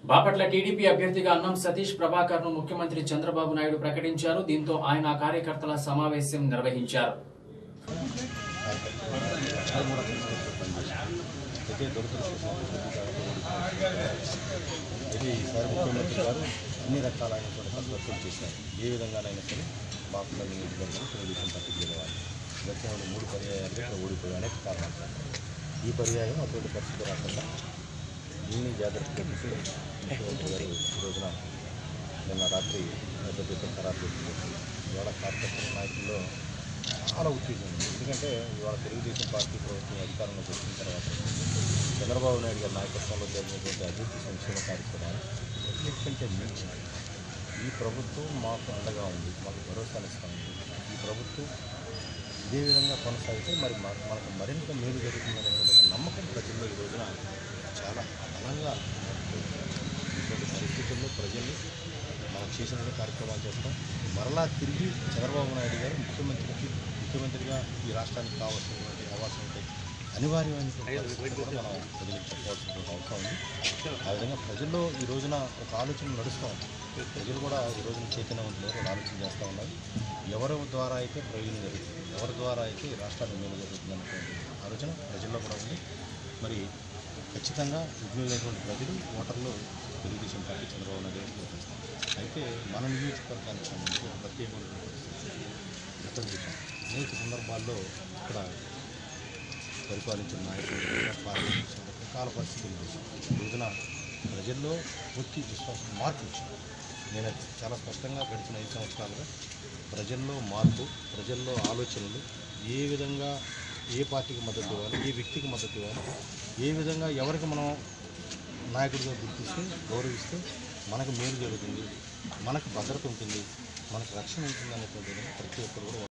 Bapatla TDP అభ్యర్థిగా అన్నం సతీష్ ప్రభాకర్ ను ముఖ్యమంత్రి చంద్రబాబు నాయుడు ప్రకటించారు దీంతో ఆయన కార్యకర్తల సమావేశం నిర్వహించారు అయితే దురదృష్టవశాత్తు ఇది ఈసారి ముఖ్యమంత్రి గారు అన్ని రకాలైనటువంటి కసరత్తులు చేశారు ఏ విధంగానైనా సరే బాపుల నియోజకవర్గం తెలుగుదేశం పార్టీ గెలవాలి గతంలో మూడు పర్యాయాలు ఇక్కడ ఓడిపోయి అనేక కారణాలు చెప్పారు. ఈ పర్యాయం అటువంటి పరిస్థితి రాకుండా ఇన్ని జాగ్రత్తగా తీసి ముఖ్యమంత్రి గారు ఈ రోజున నిన్న రాత్రి పెద్ద ఖరారు చేస్తున్నారు ఇవాళ కార్యకర్తల నాయకుల్లో చాలా ఉత్తేజం ఉంది ఎందుకంటే ఇవాళ తెలుగుదేశం పార్టీ ప్రభుత్వం అధికారంలోకి వచ్చిన తర్వాత చంద్రబాబు నాయుడు గారి నాయకత్వంలో జరిగినటువంటి అభివృద్ధి సంక్షేమ కార్యక్రమాలు ఎందుకంటే మించి ఈ ప్రభుత్వం మాకు అండగా ఉంది మాకు భరోసానిస్తూ ఉంది ఈ ప్రభుత్వం ఇదే విధంగా కొనసాగితే మరి మా- మనకు మరింత మేలు జరుగుతుందనేటువంటి ఒక నమ్మకం ప్రజల్లో ఈ రోజున చాలా బలంగా ఇటువంటి పరిస్థితుల్లో ప్రజల్ని మనం చేసిన కార్యక్రమాలు చేస్తాం మరలా తిరిగి చంద్రబాబు నాయుడు గారు ముఖ్యమంత్రికి ముఖ్యమంత్రిగా ఈ రాష్ట్రానికి కావాల్సినటువంటి అవకాశం ఉంటాయి అనివార్యమైనటువంటి పరిస్థితులు కూడా మనం ప్రజలకు చెప్పాల్సినటువంటి అవసరం ఉంది ఆ విధంగా ప్రజల్లో ఈ రోజున ఒక ఆలోచన నడుస్తూ ఉంది ప్రజలు కూడా ఈ రోజున చైతన్యవంతులు ఒక ఆలోచన చేస్తూ ఉన్నారు ఎవరి ద్వారా అయితే ప్రయోజనం జరుగుతుంది ఎవరి ద్వారా అయితే ఈ రాష్ట్రానికి మేలు జరుగుతుంది అన్నటువంటి ఆలోచన ప్రజల్లో కూడా ఉంది మరి ఖచ్చితంగా విజ్ఞులైనటువంటి ప్రజలు ఓటర్లు తెలుగుదేశం పార్టీ చంద్రబాబు నాయుడు గారికి ఓటేస్తారు అయితే మన నియోజకవర్గానికి సంబంధించి ఒక ప్రత్యేకమైనటువంటి పరిస్థితి గతం చూసాం అనేక సందర్భాల్లో ఇక్కడ పరిపాలించిన నాయకులు కూడా పాలించిన రకరకాల పరిస్థితులు చూసాం ఈ రోజున ప్రజల్లో పూర్తి విశ్వాసం మార్పు వచ్చింది నేను అది చాలా స్పష్టంగా గడిచిన ఐదు సంవత్సరాలుగా ప్రజల్లో మార్పు ప్రజల్లో ఆలోచనలు ఏ విధంగా ఏ పార్టీకి మద్దతు ఇవ్వాలి ఏ వ్యక్తికి మద్దతు ఇవ్వాలి ఏ విధంగా ఎవరికి మనం నాయకుడిగా గుర్తిస్తే గౌరవిస్తే మనకు మేలు జరుగుతుంది మనకు భద్రత ఉంటుంది మనకు రక్షణ ఉంటుంది అనేటువంటి ప్రతి ఒక్కరు కూడా